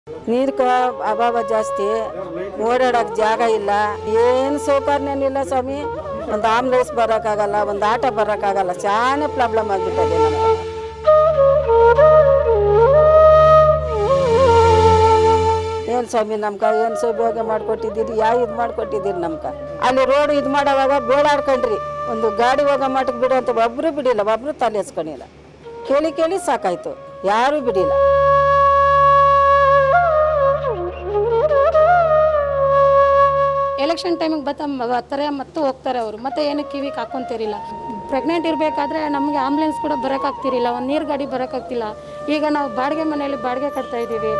ನೀರು ಅಭಾವ ಜಾಸ್ತಿ ಓಡಾಡಕ್ಕೆ ಜಾಗ ಇಲ್ಲ ಏನು ಸೌಕರ್ಯನಿಲ್ಲ ಸ್ವಾಮಿ ಒಂದು ಆಂಬುಲೆನ್ಸ್ ಬರೋಕ್ಕಾಗಲ್ಲ ಒಂದು ಆಟೋ ಬರೋಕ್ಕಾಗಲ್ಲ చాలా ಪ್ರಾಬ್ಲಮ್ ಆಗಿಬಿಟ್ಟದೆ ನಮ್ಗೆ ಏನು ಸ್ವಾಮಿ ನಮ್ಗೆ ಏನು ಸೌಭಾಗ್ಯ ಮಾಡಿಕೊಟ್ಟಿದ್ದೀರಿ ಯಾವ ಇದು ಮಾಡಿಕೊಟ್ಟಿದ್ದೀರಿ ನಮ್ಗೆ ಅಲ್ಲಿ ರೋಡ್ ಇದು ಮಾಡೋವಾಗ ಬೇಡಾಡ್ಕೊಂಡ್ರಿ ಒಂದು ಗಾಡಿ ಹೋಗೋ ಮಟ್ಟಕ್ಕೆ ಬಿಡು ಅಂತ ಒಬ್ಬರು ಬಿಡಿಲ್ಲ ಒಬ್ಬರು ತಲೆ ಎಸ್ಕೊಂಡಿಲ್ಲ ಕೇಳಿ ಕೇಳಿ ಸಾಕಾಯ್ತು ಯಾರೂ ಬಿಡಿಲ್ಲ ಎಲೆಕ್ಷನ್ ಟೈಮಿಗೆ ಬತ್ತ ಬರ್ತಾರೆ ಮತ್ತು ಹೋಗ್ತಾರೆ ಅವರು ಮತ್ತೆ ಏನು ಕಿವಿಗೆ ಹಾಕೊಂತಿರಿಲ್ಲ ಪ್ರೆಗ್ನೆಂಟ್ ಇರಬೇಕಾದ್ರೆ ನಮಗೆ ಆಂಬುಲೆನ್ಸ್ ಕೂಡ ಬರೋಕ್ಕಾಗ್ತಿರಿಲ್ಲ ಒಂದು ನೀರು ಗಾಡಿ ಬರೋಕ್ಕಾಗ್ತಿಲ್ಲ ಈಗ ನಾವು ಬಾಡಿಗೆ ಮನೆಯಲ್ಲಿ ಬಾಡಿಗೆ ಕಟ್ತಾ ಇದ್ದೀವಿ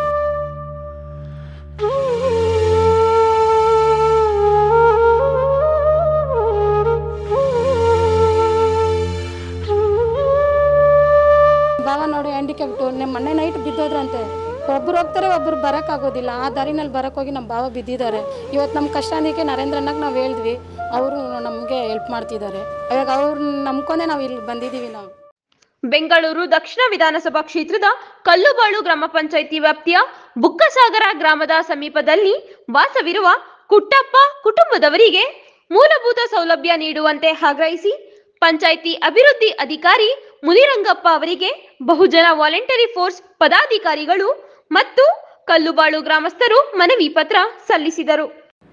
ಭಾವ ನೋಡಿ ಹ್ಯಾಂಡಿಕ್ಯಾಪ್ಟು ನಿಮ್ಮ ಮೊನ್ನೆ ನೈಟ್ ಬಿದ್ದೋದ್ರಂತೆ ಒಬ್ರು ಹೋಗ್ತಾರೆ ಒಬ್ರು ಬರೋಕ್ಕಾಗೋದಿಲ್ಲ ಆ ದಾರಿನಲ್ಲಿ ಬರೋಕ್ಕೋಗಿ ನಮ್ಮ ಭಾವ ಬಿದ್ದಿದ್ದಾರೆ ಇವತ್ತು ನಮ್ಮ ಕಷ್ಟ ಅದಕ್ಕೆ ನರೇಂದ್ರನಾಗ ನಾವು ಹೇಳಿದ್ವಿ ಅವರು ನಮಗೆ ಹೆಲ್ಪ್ ಮಾಡ್ತಿದ್ದಾರೆ ಇವಾಗ ಅವ್ರು ನಂಬ್ಕೊಂಡೆ ನಾವು ಇಲ್ಲಿ ಬಂದಿದ್ದೀವಿ ನಾವು ಬೆಂಗಳೂರು ದಕ್ಷಿಣ ವಿಧಾನಸಭಾ ಕ್ಷೇತ್ರದ ಕಲ್ಲುಬಾಳು ಗ್ರಾಮ ಪಂಚಾಯಿತಿ ವ್ಯಾಪ್ತಿಯ ಬುಕ್ಕಸಾಗರ ಗ್ರಾಮದ ಸಮೀಪದಲ್ಲಿ ವಾಸವಿರುವ ಕುಟ್ಟಪ್ಪ ಕುಟುಂಬದವರಿಗೆ ಮೂಲಭೂತ ಸೌಲಭ್ಯ ನೀಡುವಂತೆ ಆಗ್ರಹಿಸಿ ಪಂಚಾಯಿತಿ ಅಭಿವೃದ್ಧಿ ಅಧಿಕಾರಿ ಮುನಿರಂಗಪ್ಪ ಅವರಿಗೆ ಬಹುಜನ ವಾಲಂಟರಿ ಫೋರ್ಸ್ ಪದಾಧಿಕಾರಿಗಳು ಮತ್ತು ಕಲ್ಲುಬಾಳು ಗ್ರಾಮಸ್ಥರು ಮನವಿ ಪತ್ರ ಸಲ್ಲಿಸಿದರು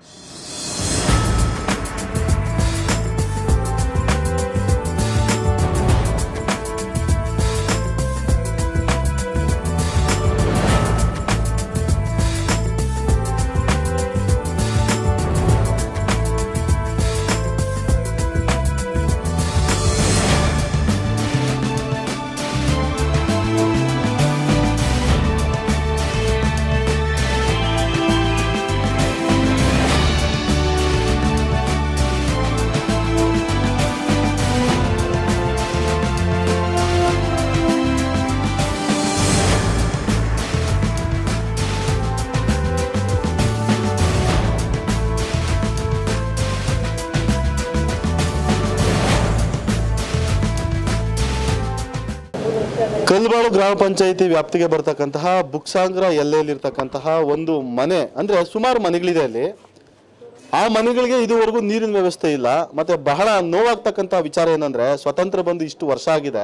ಕಲ್ಬಾಳು ಗ್ರಾಮ ಪಂಚಾಯಿತಿ ವ್ಯಾಪ್ತಿಗೆ ಬರ್ತಕ್ಕಂತಹ ಬುಕ್ಸಾಂಗ್ರ ಎಲ್ಲೆಯಲ್ಲಿರ್ತಕ್ಕಂತಹ ಒಂದು ಮನೆ ಅಂದ್ರೆ ಸುಮಾರು ಮನೆಗಳಿದೆ ಅಲ್ಲಿ ಆ ಮನೆಗಳಿಗೆ ಇದುವರೆಗೂ ನೀರಿನ ವ್ಯವಸ್ಥೆ ಇಲ್ಲ ಮತ್ತೆ ಬಹಳ ನೋವಾಗ್ತಕ್ಕಂಥ ವಿಚಾರ ಏನಂದ್ರೆ ಸ್ವತಂತ್ರ ಬಂದು ಇಷ್ಟು ವರ್ಷ ಆಗಿದೆ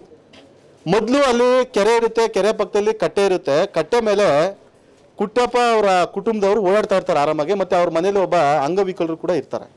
ಮೊದಲು ಅಲ್ಲಿ ಕೆರೆ ಇರುತ್ತೆ ಕೆರೆ ಪಕ್ಕದಲ್ಲಿ ಕಟ್ಟೆ ಇರುತ್ತೆ ಕಟ್ಟೆ ಮೇಲೆ ಕುಟ್ಟಪ್ಪ ಅವರ ಕುಟುಂಬದವರು ಓಡಾಡ್ತಾ ಇರ್ತಾರೆ ಆರಾಮಾಗಿ ಮತ್ತೆ ಅವ್ರ ಮನೇಲಿ ಒಬ್ಬ ಅಂಗವಿಕಲರು ಕೂಡ ಇರ್ತಾರೆ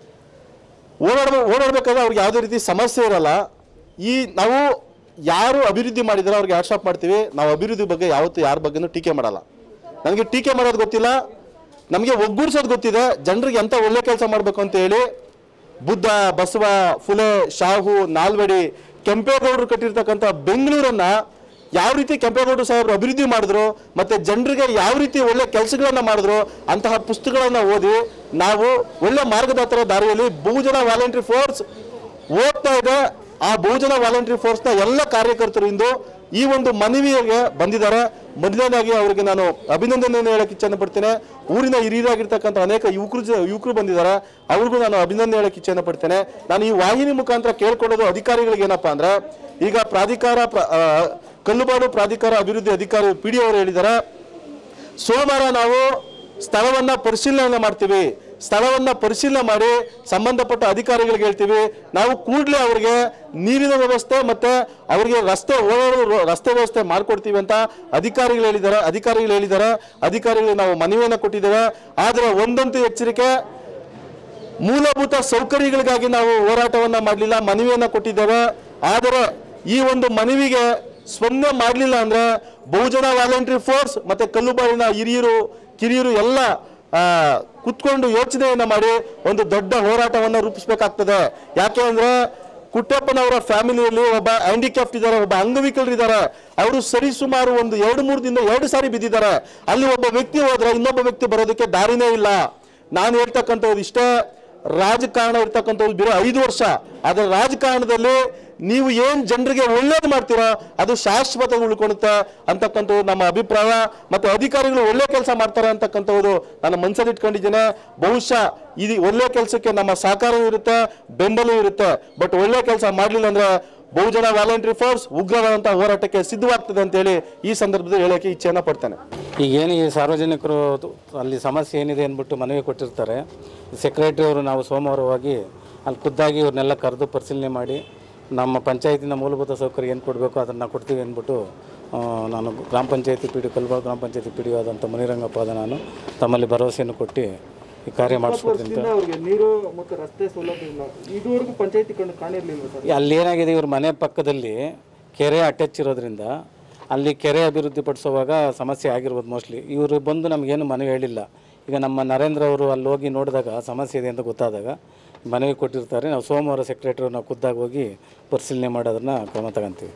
ಓಡಾಡ ಓಡಾಡ್ಬೇಕಾದ್ರೆ ಅವ್ರಿಗೆ ಯಾವುದೇ ರೀತಿ ಸಮಸ್ಯೆ ಇರಲ್ಲ ಈ ನಾವು ಯಾರು ಅಭಿವೃದ್ಧಿ ಮಾಡಿದಾರೋ ಅವ್ರಿಗೆ ಹ್ಯಾಟ್ಸ್ ಆಫ್ ಮಾಡ್ತೀವಿ ನಾವು ಅಭಿವೃದ್ಧಿ ಬಗ್ಗೆ ಯಾವತ್ತೂ ಯಾರ ಬಗ್ಗೆನೂ ಟೀಕೆ ಮಾಡಲ್ಲ ನನಗೆ ಟೀಕೆ ಮಾಡೋದು ಗೊತ್ತಿಲ್ಲ ನಮಗೆ ಒಗ್ಗೂಡ್ಸೋದು ಗೊತ್ತಿದೆ ಜನರಿಗೆ ಎಂತ ಒಳ್ಳೆ ಕೆಲಸ ಮಾಡಬೇಕು ಅಂತ ಹೇಳಿ ಬುದ್ಧ ಬಸವ ಫುಲೆ ಶಾಹು ನಾಲ್ವಡಿ ಕೆಂಪೇಗೌಡರು ಕಟ್ಟಿರ್ತಕ್ಕಂಥ ಬೆಂಗಳೂರನ್ನ ಯಾವ ರೀತಿ ಕೆಂಪೇಗೌಡರು ಸಾಹೇಬರು ಅಭಿವೃದ್ಧಿ ಮಾಡಿದ್ರು ಮತ್ತೆ ಜನರಿಗೆ ಯಾವ ರೀತಿ ಒಳ್ಳೆ ಕೆಲಸಗಳನ್ನ ಮಾಡಿದ್ರು ಅಂತಹ ಪುಸ್ತಕಗಳನ್ನ ಓದಿ ನಾವು ಒಳ್ಳೆ ಮಾರ್ಗದರ್ಶನ ದಾರಿಯಲ್ಲಿ ಬಹುಜನ ವಾಲಂಟ್ರಿ ಫೋರ್ಸ್ ಓದ್ತಾ ಇದೆ ಆ ಬಹುಜನ ವಾಲಂಟ್ರಿ ಫೋರ್ಸ್ನ ಎಲ್ಲ ಕಾರ್ಯಕರ್ತರು ಇಂದು ಈ ಒಂದು ಮನವಿಗೆ ಬಂದಿದ್ದಾರೆ ಮೊದಲನೇದಾಗಿ ಅವರಿಗೆ ನಾನು ಅಭಿನಂದನೆಯನ್ನು ಹೇಳಕ್ಕೆ ಇಚ್ಛೆ ಪಡ್ತೇನೆ ಊರಿನ ಹಿರಿಯರಾಗಿರ್ತಕ್ಕಂಥ ಅನೇಕ ಯುವಕರು ಜ- ಯುವಕರು ಬಂದಿದ್ದಾರೆ ಅವ್ರಿಗೂ ನಾನು ಅಭಿನಂದನೆ ಹೇಳಕ್ಕೆ ಇಚ್ಛೆ ಪಡ್ತೇನೆ ನಾನು ಈ ವಾಹಿನಿ ಮುಖಾಂತರ ಕೇಳ್ಕೊಳ್ಳೋದು ಅಧಿಕಾರಿಗಳಿಗೆ ಏನಪ್ಪಾ ಅಂದ್ರೆ ಈಗ ಪ್ರಾಧಿಕಾರ ಪ್ರ- ಆ, ಕಲ್ಲುಬಾಡು ಪ್ರಾಧಿಕಾರ ಅಭಿವೃದ್ಧಿ ಅಧಿಕಾರಿ ಪಿ ಡಿ ಅವರು ಹೇಳಿದ್ದಾರೆ ಸೋಮವಾರ ನಾವು ಸ್ಥಳವನ್ನ ಪರಿಶೀಲನೆ ಮಾಡ್ತೀವಿ ಸ್ಥಳವನ್ನ ಪರಿಶೀಲನೆ ಮಾಡಿ ಸಂಬಂಧಪಟ್ಟ ಅಧಿಕಾರಿಗಳಿಗೆ ಹೇಳ್ತೀವಿ ನಾವು ಕೂಡಲೇ ಅವರಿಗೆ ನೀರಿನ ವ್ಯವಸ್ಥೆ ಮತ್ತೆ ಅವರಿಗೆ ರಸ್ತೆ ಓಡಾಡೋ ರಸ್ತೆ ವ್ಯವಸ್ಥೆ ಮಾಡ್ಕೊಡ್ತೀವಿ ಅಂತ ಅಧಿಕಾರಿಗಳು ಹೇಳಿದ್ದಾರೆ ಅಧಿಕಾರಿಗಳು ಹೇಳಿದ್ದಾರೆ ಅಧಿಕಾರಿಗಳಿಗೆ ನಾವು ಮನವಿಯನ್ನು ಕೊಟ್ಟಿದ್ದೇವೆ ಆದರೆ ಒಂದಂತೂ ಎಚ್ಚರಿಕೆ ಮೂಲಭೂತ ಸೌಕರ್ಯಗಳಿಗಾಗಿ ನಾವು ಹೋರಾಟವನ್ನ ಮಾಡಲಿಲ್ಲ ಮನವಿಯನ್ನ ಕೊಟ್ಟಿದ್ದೇವೆ ಆದರೆ ಈ ಒಂದು ಮನವಿಗೆ ಸ್ಪಂದನೆ ಮಾಡಲಿಲ್ಲ ಅಂದ್ರೆ ಬಹುಜನ ವಾಲಂಟ್ರಿ ಫೋರ್ಸ್ ಮತ್ತೆ ಕಲ್ಲುಬಾಳಿನ ಹಿರಿಯರು ಕಿರಿಯರು ಎಲ್ಲ ಆ, ಕುತ್ಕೊಂಡು ಯೋಚನೆಯನ್ನ ಮಾಡಿ ಒಂದು ದೊಡ್ಡ ಹೋರಾಟವನ್ನ ರೂಪಿಸಬೇಕಾಗ್ತದೆ ಯಾಕೆ ಅಂದ್ರೆ ಕುಟ್ಟಪ್ಪನವರ ಫ್ಯಾಮಿಲಿಯಲ್ಲಿ ಒಬ್ಬ ಹ್ಯಾಂಡಿಕ್ಯಾಪ್ಟ್ ಇದ್ದಾರೆ ಒಬ್ಬ ಅಂಗವಿಕಲರು ಇದ್ದಾರೆ ಅವರು ಸರಿ ಸುಮಾರು ಒಂದು ಎರಡು ಮೂರು ದಿನ ಎರಡು ಸಾರಿ ಬಿದ್ದಿದ್ದಾರೆ ಅಲ್ಲಿ ಒಬ್ಬ ವ್ಯಕ್ತಿ ಹೋದ್ರೆ ಇನ್ನೊಬ್ಬ ವ್ಯಕ್ತಿ ಬರೋದಕ್ಕೆ ದಾರಿನೇ ಇಲ್ಲ ನಾನು ಹೇಳ್ತಕ್ಕಂಥದ್ದು ಇಷ್ಟೇ ರಾಜಕಾರಣ ಇರ್ತಕ್ಕಂಥದ್ದು ಬರೀ ಐದು ವರ್ಷ ಆದ್ರೆ ರಾಜಕಾರಣದಲ್ಲಿ ನೀವು ಏನ್ ಜನರಿಗೆ ಒಳ್ಳೇದು ಮಾಡ್ತೀರೋ ಅದು ಶಾಶ್ವತ ಉಳ್ಕೊಳುತ್ತೆ ಅಂತಕ್ಕಂಥದ್ದು ನಮ್ಮ ಅಭಿಪ್ರಾಯ ಮತ್ತು ಅಧಿಕಾರಿಗಳು ಒಳ್ಳೆ ಕೆಲಸ ಮಾಡ್ತಾರೆ ಅಂತಕ್ಕಂಥದ್ದು ನಾನು ಮನಸ್ಸಲ್ಲಿ ಇಟ್ಕೊಂಡಿದ್ದೇನೆ ಬಹುಶಃ ಇದು ಒಳ್ಳೆ ಕೆಲಸಕ್ಕೆ ನಮ್ಮ ಸಹಕಾರವೂ ಇರುತ್ತೆ ಬೆಂಬಲವೂ ಇರುತ್ತೆ ಬಟ್ ಒಳ್ಳೆ ಕೆಲಸ ಮಾಡಲಿಲ್ಲ ಅಂದ್ರೆ ಬಹುಜನ ವಾಲಂಟ್ರಿ ಫೋರ್ಸ್ ಉಗ್ರವಾದಂತಹ ಹೋರಾಟಕ್ಕೆ ಸಿದ್ಧವಾಗ್ತದೆ ಅಂತೇಳಿ ಈ ಸಂದರ್ಭದಲ್ಲಿ ಹೇಳಕ್ಕೆ ಇಚ್ಛೆಯನ್ನ ಪಡ್ತೇನೆ ಈಗೇನು ಈ ಸಾರ್ವಜನಿಕರು ತು- ಅಲ್ಲಿ ಸಮಸ್ಯೆ ಏನಿದೆ ಅಂದ್ಬಿಟ್ಟು ಮನವಿ ಕೊಟ್ಟಿರ್ತಾರೆ ಸೆಕ್ರೆಟರಿ ಅವರು ನಾವು ಸೋಮವಾರ ಹೋಗಿ ಅಲ್ಲಿ ಖುದ್ದಾಗಿ ಇವ್ರನ್ನೆಲ್ಲ ಕರೆದು ಪರಿಶೀಲನೆ ಮಾಡಿ ನಮ್ಮ ಪಂಚಾಯತಿನ ಮೂಲಭೂತ ಸೌಕರ್ಯ ಏನು ಕೊಡಬೇಕು ಅದನ್ನು ಕೊಡ್ತೀವಿ ಅಂದ್ಬಿಟ್ಟು ಆ, ನಾನು ಗ್ರಾಮ ಪಂಚಾಯತಿ ಪಿ ಡಿ ಕಲ್ಬಾಳ್ ಗ್ರಾಮ ಪಂಚಾಯತಿ ಪಿ ಡಿ ಆದಂಥ ಮುನಿರಂಗಪ್ಪ ಆದ ನಾನು ತಮ್ಮಲ್ಲಿ ಭರವಸೆಯನ್ನು ಕೊಟ್ಟು ಈ ಕಾರ್ಯ ಮಾಡಿಸ್ಕೊಡ್ತೀನಿ ಅಂತ ಅವ್ರಿಗೆ ನೀರು ಮತ್ತು ರಸ್ತೆ ಸೌಲಭ್ಯ ಇಲ್ಲ ಇದುವರೆಗೂ ಪಂಚಾಯತಿ ಕಂಡು ಕಾಣಿರ್ಲಿಲ್ವ ಸರ್ ಅಲ್ಲಿ ಏನಾಗಿದೆ ಇವ್ರ ಮನೆ ಪಕ್ಕದಲ್ಲಿ ಕೆರೆ ಅಟ್ಯಾಚ್ ಇರೋದ್ರಿಂದ ಅಲ್ಲಿ ಕೆರೆ ಅಭಿವೃದ್ಧಿ ಪಡಿಸುವಾಗ ಸಮಸ್ಯೆ ಆಗಿರ್ಬೋದು ಮೋಸ್ಟ್ಲಿ ಇವರು ಬಂದು ನಮಗೇನು ಮನವಿ ಹೇಳಿಲ್ಲ ಈಗ ನಮ್ಮ ನರೇಂದ್ರ ಅವರು ಅಲ್ಲಿ ಹೋಗಿ ನೋಡಿದಾಗ ಸಮಸ್ಯೆ ಇದೆ ಅಂತ ಗೊತ್ತಾದಾಗ ಮನವಿ ಕೊಟ್ಟಿರ್ತಾರೆ ನಾವು ಸೋಮವಾರ ಸೆಕ್ರೆಟರಿ ನಾವು ಖುದ್ದಾಗಿ ಹೋಗಿ ಪರಿಶೀಲನೆ ಮಾಡೋದನ್ನ ಕ್ರಮ ತಗೊಂತೀವಿ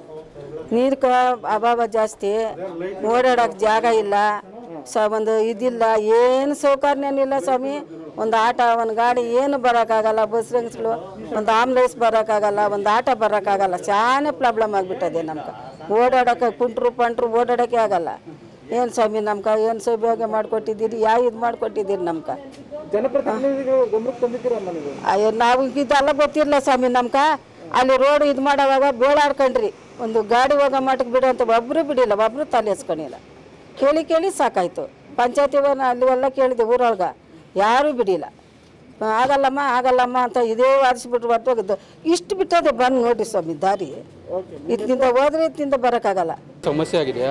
ನೀರು ಕ ಅಭಾವ ಜಾಸ್ತಿ ಓಡಾಡೋಕೆ ಜಾಗ ಇಲ್ಲ ಸ ಒಂದು ಇದಿಲ್ಲ ಏನು ಸೌಕರ್ಯನಿಲ್ಲ ಸ್ವಾಮಿ ಒಂದು ಆಟ ಒಂದು ಗಾಡಿ ಏನು ಬರೋಕ್ಕಾಗಲ್ಲ ಬಸ್ ರೆಂಗ್ಸ್ಗಳು ಒಂದು ಆಂಬುಲೆನ್ಸ್ ಬರೋಕ್ಕಾಗಲ್ಲ ಒಂದು ಆಟ ಬರೋಕ್ಕಾಗಲ್ಲ ಶಾನೆ ಪ್ರಾಬ್ಲಮ್ ಆಗಿಬಿಟ್ಟದೆ ನಮ್ಗೆ ಓಡಾಡೋಕೆ ಕುಂಟ್ರು ಪಂಟ್ರು ಓಡಾಡೋಕ್ಕೆ ಆಗಲ್ಲ ಏನು ಸ್ವಾಮಿ ನಮ್ಗೆ ಏನು ಸೌಭಾಗ್ಯ ಮಾಡಿಕೊಟ್ಟಿದ್ದೀರಿ ಯಾವ ಇದು ಮಾಡಿಕೊಟ್ಟಿದ್ದೀರಿ ನಮ್ಗೆ ಜನಪ್ರತಿನಿಧಿಗಳು ಗಮನಕ್ಕೆ ತಂದಿದ್ದೀರಮ್ಮ ನೀವು ಅಯ್ಯೋ ನಾವು ಇದೆಲ್ಲ ಗೊತ್ತಿರಲಿಲ್ಲ ಸ್ವಾಮಿ ನಮ್ಕ ಅಲ್ಲಿ ರೋಡ್ ಇದು ಮಾಡೋವಾಗ ಬೇಳಾಡ್ಕೊಂಡ್ರಿ ಒಂದು ಗಾಡಿ ಹೋಗೋ ಮಟ್ಟಕ್ಕೆ ಬಿಡು ಅಂತ ಒಬ್ಬರು ಬಿಡಿಲ್ಲ ಒಬ್ಬರು ತಲೆ ಎಸ್ಕೊಂಡಿಲ್ಲ ಕೇಳಿ ಕೇಳಿ ಸಾಕಾಯ್ತು ಪಂಚಾಯತಿ ಅಲ್ಲಿ ಎಲ್ಲ ಕೇಳಿದೆ ಊರೊಳಗೆ ಯಾರೂ ಬಿಡಿಲ್ಲ ಆಗಲ್ಲಮ್ಮ ಆಗಲ್ಲಮ್ಮ ಅಂತ ಇದೇ ವಾದಿಸ್ಬಿಟ್ರು ಹೊರಟೋಗಿದ್ದು ಇಷ್ಟು ಬಿಟ್ಟದೆ ಬಂದು ನೋಡ್ರಿ ಸ್ವಾಮಿ ದಾರಿ ಇದರಿಂದ ಹೋದ್ರೆ ಇದರಿಂದ ಬರೋಕ್ಕಾಗಲ್ಲ ಸಮಸ್ಯೆ ಆಗಿದೆ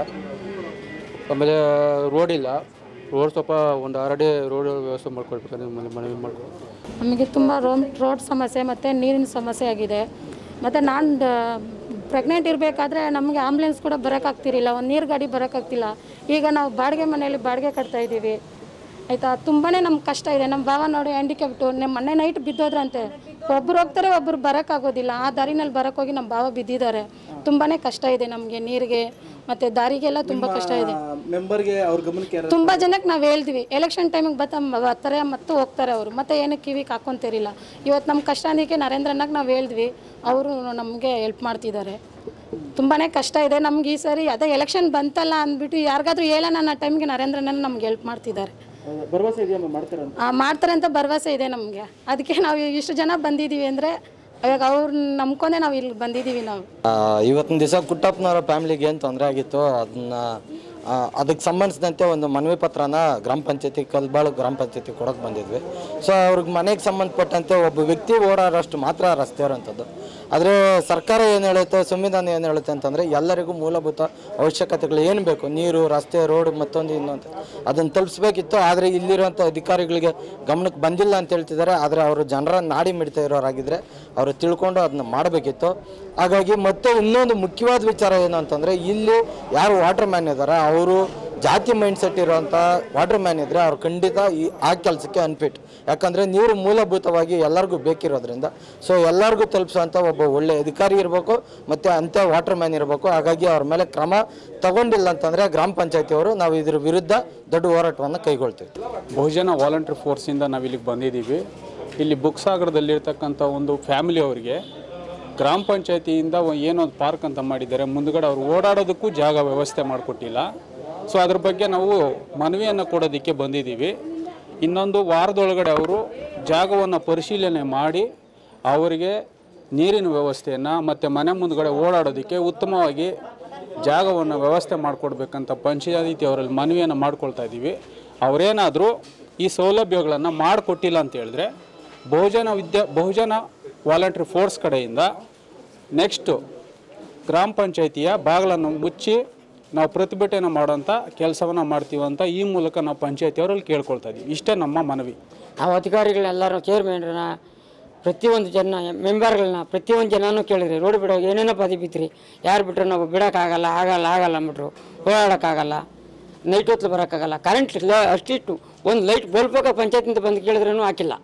ಆಮೇಲೆ ರೋಡ್ ಇಲ್ಲ ರೋಡ್ ಸ್ವಲ್ಪ ಒಂದು ಆರಡಿ ರೋಡ್ ವ್ಯವಸ್ಥೆ ಮಾಡ್ಕೊಳ್ಬೇಕಂದ್ರೆ ಮನೆ ಮನವಿ ಮಾಡ್ಕೊ ನಮಗೆ ತುಂಬ ರೋಡ್ ರೋಡ್ ಸಮಸ್ಯೆ ಮತ್ತು ನೀರಿನ ಸಮಸ್ಯೆ ಆಗಿದೆ ಮತ್ತು ನಾನು ಪ್ರೆಗ್ನೆಂಟ್ ಇರಬೇಕಾದ್ರೆ ನಮಗೆ ಆಂಬುಲೆನ್ಸ್ ಕೂಡ ಬರೋಕ್ಕಾಗ್ತಿರಲಿಲ್ಲ ಒಂದು ನೀರು ಗಾಡಿ ಬರೋಕ್ಕಾಗ್ತಿಲ್ಲ ಈಗ ನಾವು ಬಾಡಿಗೆ ಮನೆಯಲ್ಲಿ ಬಾಡಿಗೆ ಕಟ್ತಾ ಇದ್ದೀವಿ ಆಯಿತಾ ತುಂಬಾ ನಮ್ಗೆ ಕಷ್ಟ ಇದೆ ನಮ್ಮ ಭಾವ ನೋಡಿ ಹ್ಯಾಂಡಿಕ್ಯಾಪ್ಟು ನಮ್ಮ ಮೊನ್ನೆ ನೈಟ್ ಬಿದ್ದೋದ್ರಂತೆ ಒಬ್ಬರು ಹೋಗ್ತಾರೆ ಒಬ್ಬರು ಬರೋಕ್ಕಾಗೋದಿಲ್ಲ ಆ ದಾರಿನಲ್ಲಿ ಬರೋಕ್ಕೋಗಿ ನಮ್ಮ ಭಾವ ಬಿದ್ದಿದ್ದಾರೆ ತುಂಬಾ ಕಷ್ಟ ಇದೆ ನಮಗೆ ನೀರಿಗೆ ಮತ್ತು ದಾರಿಗೆಲ್ಲ ತುಂಬ ಕಷ್ಟ ಇದೆ ಮೆಂಬರ್ಗೆ ಅವ್ರ ಗಮನಕ್ಕೆ ಯಾರು ತುಂಬ ಜನಕ್ಕೆ ನಾವು ಹೇಳ್ತೀವಿ ಎಲೆಕ್ಷನ್ ಟೈಮಿಗೆ ಬತ್ತ ಬರ್ತಾರೆ ಮತ್ತು ಹೋಗ್ತಾರೆ ಅವರು ಮತ್ತೆ ಏನಕ್ಕೆ ಕಿವಿಗೆ ಹಾಕ್ಕೊಂತಿರಿಲ್ಲ ಇವತ್ತು ನಮ್ಮ ಕಷ್ಟ ಅದಕ್ಕೆ ನರೇಂದ್ರನಾಗ ನಾವು ಹೇಳಿದ್ವಿ ಅವರು ನಮಗೆ ಹೆಲ್ಪ್ ಮಾಡ್ತಿದ್ದಾರೆ ತುಂಬಾ ಕಷ್ಟ ಇದೆ ನಮ್ಗೆ ಈ ಸರಿ ಅದೇ ಎಲೆಕ್ಷನ್ ಬಂತಲ್ಲ ಅಂದ್ಬಿಟ್ಟು ಯಾರಿಗಾದ್ರೂ ಹೇಳೋಣ ಅನ್ನೋ ಟೈಮ್ಗೆ ನರೇಂದ್ರನ ನಮ್ಗೆ ಹೆಲ್ಪ್ ಮಾಡ್ತಿದ್ದಾರೆ ಭರವಸೆ ಇದೆಯಮ್ಮ ಮಾಡ್ತಾರಂತ ಆ, ಮಾಡ್ತಾರೆ ಅಂತ ಭರವಸೆ ಇದೆ ನಮಗೆ ಅದಕ್ಕೆ ನಾವು ಇಷ್ಟು ಜನ ಬಂದಿದ್ದೀವಿ ಅಂದರೆ ಇವಾಗ ಅವ್ರನ್ನ ನಂಬ್ಕೊಂಡೆ ನಾವು ಇಲ್ಲಿ ಬಂದಿದ್ದೀವಿ ನಾವು ಆ, ಇವತ್ತಿನ ದಿವಸ ಕುಟ್ಟಪ್ಪನವರ ಫ್ಯಾಮಿಲಿಗೆ ಏನು ತೊಂದರೆ ಆಗಿತ್ತು ಅದನ್ನ ಆ, ಅದಕ್ಕೆ ಸಂಬಂಧಿಸಿದಂತೆ ಒಂದು ಮನವಿ ಪತ್ರನ ಗ್ರಾಮ ಪಂಚಾಯತಿ ಕಲ್ಬಾಳು ಗ್ರಾಮ ಪಂಚಾಯತಿ ಕೊಡೋಕೆ ಬಂದಿದ್ವಿ ಸೊ ಅವ್ರಿಗೆ ಮನೆಗೆ ಸಂಬಂಧಪಟ್ಟಂತೆ ಒಬ್ಬ ವ್ಯಕ್ತಿ ಓಡಾಡೋಷ್ಟು ಮಾತ್ರ ರಸ್ತೆ ಇರೋಂಥದ್ದು ಆದರೆ ಸರ್ಕಾರ ಏನು ಹೇಳುತ್ತೆ ಸಂವಿಧಾನ ಏನು ಹೇಳುತ್ತೆ ಅಂತಂದರೆ ಎಲ್ಲರಿಗೂ ಮೂಲಭೂತ ಅವಶ್ಯಕತೆಗಳು ಏನು ಬೇಕು ನೀರು ರಸ್ತೆ ರೋಡ್ ಮತ್ತೊಂದು ಇನ್ನೊಂದು ಅದನ್ನು ತಲುಪಿಸ್ಬೇಕಿತ್ತು ಆದರೆ ಇಲ್ಲಿರುವಂಥ ಅಧಿಕಾರಿಗಳಿಗೆ ಗಮನಕ್ಕೆ ಬಂದಿಲ್ಲ ಅಂತ ಹೇಳ್ತಿದ್ದಾರೆ ಆದರೆ ಅವರು ಜನರ ನಾಡಿ ಮಿಡ್ತಾ ಇರೋರಾಗಿದ್ದರೆ ಅವರು ತಿಳ್ಕೊಂಡು ಅದನ್ನ ಮಾಡಬೇಕಿತ್ತು ಹಾಗಾಗಿ ಮತ್ತೆ ಇನ್ನೊಂದು ಮುಖ್ಯವಾದ ವಿಚಾರ ಏನು ಅಂತಂದರೆ ಇಲ್ಲಿ ಯಾರು ವಾಟರ್ ಮ್ಯಾನ್ ಇದ್ದಾರೆ ಅವರು ಜಾತಿ ಮೈಂಡ್ ಸೆಟ್ ಇರುವಂಥ ವಾಟರ್ ಮ್ಯಾನ್ ಇದ್ದರೆ ಅವ್ರು ಖಂಡಿತ ಈ ಆ ಕೆಲಸಕ್ಕೆ ಅನ್ಫಿಟ್ ಯಾಕಂದರೆ ನೀರು ಮೂಲಭೂತವಾಗಿ ಎಲ್ಲರಿಗೂ ಬೇಕಿರೋದ್ರಿಂದ ಸೊ ಎಲ್ಲರಿಗೂ ತಲುಪಿಸುವಂಥ ಒಬ್ಬ ಒಳ್ಳೆ ಅಧಿಕಾರಿ ಇರಬೇಕು ಮತ್ತು ಅಂಥ ವಾಟರ್ ಮ್ಯಾನ್ ಇರಬೇಕು ಹಾಗಾಗಿ ಅವ್ರ ಮೇಲೆ ಕ್ರಮ ತಗೊಂಡಿಲ್ಲ ಅಂತಂದರೆ ಗ್ರಾಮ ಪಂಚಾಯತಿಯವರು ನಾವು ಇದ್ರ ವಿರುದ್ಧ ದೊಡ್ಡ ಹೋರಾಟವನ್ನು ಕೈಗೊಳ್ತೀವಿ ಬಹುಜನ ವಾಲಂಟ್ರಿ ಫೋರ್ಸಿಂದ ನಾವು ಇಲ್ಲಿಗೆ ಬಂದಿದ್ದೀವಿ ಇಲ್ಲಿ ಬುಕ್ಸಾಗರದಲ್ಲಿರ್ತಕ್ಕಂಥ ಒಂದು ಫ್ಯಾಮಿಲಿ ಅವರಿಗೆ ಗ್ರಾಮ ಪಂಚಾಯತಿಯಿಂದ ಏನೊಂದು ಪಾರ್ಕ್ ಅಂತ ಮಾಡಿದ್ದಾರೆ ಮುಂದ್ಗಡೆ ಅವ್ರು ಓಡಾಡೋದಕ್ಕೂ ಜಾಗ ವ್ಯವಸ್ಥೆ ಮಾಡಿಕೊಟ್ಟಿಲ್ಲ ಸೊ ಅದ್ರ ಬಗ್ಗೆ ನಾವು ಮನವಿಯನ್ನು ಕೊಡೋದಕ್ಕೆ ಬಂದಿದ್ದೀವಿ ಇನ್ನೊಂದು ವಾರದೊಳಗಡೆ ಅವರು ಜಾಗವನ್ನು ಪರಿಶೀಲನೆ ಮಾಡಿ ಅವರಿಗೆ ನೀರಿನ ವ್ಯವಸ್ಥೆಯನ್ನು ಮತ್ತು ಮನೆ ಮುಂದ್ಗಡೆ ಓಡಾಡೋದಕ್ಕೆ ಉತ್ತಮವಾಗಿ ಜಾಗವನ್ನು ವ್ಯವಸ್ಥೆ ಮಾಡಿಕೊಡ್ಬೇಕಂತ ಪಂಚಾಯತಿ ಅವರಲ್ಲಿ ಮನವಿಯನ್ನು ಮಾಡ್ಕೊಳ್ತಾ ಇದ್ದೀವಿ ಅವರೇನಾದರೂ ಈ ಸೌಲಭ್ಯಗಳನ್ನು ಮಾಡಿಕೊಟ್ಟಿಲ್ಲ ಅಂತ ಹೇಳಿದ್ರೆ ಬಹುಜನ ವಿದ್ಯಾ ಬಹುಜನ ವಾಲಂಟ್ರಿ ಫೋರ್ಸ್ ಕಡೆಯಿಂದ ನೆಕ್ಸ್ಟು ಗ್ರಾಮ ಪಂಚಾಯಿತಿಯ ಬಾಗಿಲನ್ನು ಮುಚ್ಚಿ ನಾವು ಪ್ರತಿಭಟನೆ ಮಾಡೋಂಥ ಕೆಲಸವನ್ನು ಮಾಡ್ತೀವಿ ಅಂತ ಈ ಮೂಲಕ ನಾವು ಪಂಚಾಯತಿಯವರಲ್ಲಿ ಕೇಳ್ಕೊಳ್ತಾ ಇದ್ದೀವಿ ಇಷ್ಟೇ ನಮ್ಮ ಮನವಿ ನಾವು ಅಧಿಕಾರಿಗಳನ್ನೆಲ್ಲರೂ ಚೇರ್ಮನ್ರನ್ನ ಪ್ರತಿಯೊಂದು ಜನ ಮೆಂಬರ್ಗಳನ್ನ ಪ್ರತಿಯೊಂದು ಜನನೂ ಕೇಳಿದ್ರಿ ರೋಡ್ ಬಿಡೋ ಏನೇನೋ ಪದಿ ಬಿತ್ರಿ ಯಾರು ಬಿಟ್ಟರು ನಾವು ಬಿಡೋಕ್ಕಾಗಲ್ಲ ಆಗಲ್ಲ ಆಗಲ್ಲ ಅಂದ್ಬಿಟ್ರು ಓಡಾಡೋಕ್ಕಾಗಲ್ಲ ನೈಟ್ ಹೊತ್ತು ಬರೋಕ್ಕಾಗಲ್ಲ ಕರೆಂಟ್ ಅಷ್ಟಿಟ್ಟು ಒಂದು ಲೈಟ್ ಬಲ್ಬೇಕಾಗ ಪಂಚಾಯತಿಂದ ಬಂದು ಕೇಳಿದ್ರೂ ಹಾಕಿಲ್ಲ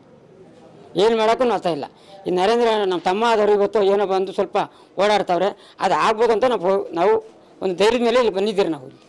ಏನು ಮಾಡೋಕ್ಕೂ ಆಗ್ತಾ ಇಲ್ಲ ಈ ನರೇಂದ್ರ ನಮ್ಮ ತಮ್ಮ ಆದವರು ಇವತ್ತು ಏನೋ ಬಂದು ಸ್ವಲ್ಪ ಓಡಾಡ್ತಾವ್ರೆ ಅದು ಆಗ್ಬೋದಂತ ನಾವು ನಾವು ಒಂದು ಧೈರ್ಯದ ಮೇಲೆ ಇಲ್ಲಿ ಬಂದಿದ್ದೀರಿ ನಾವು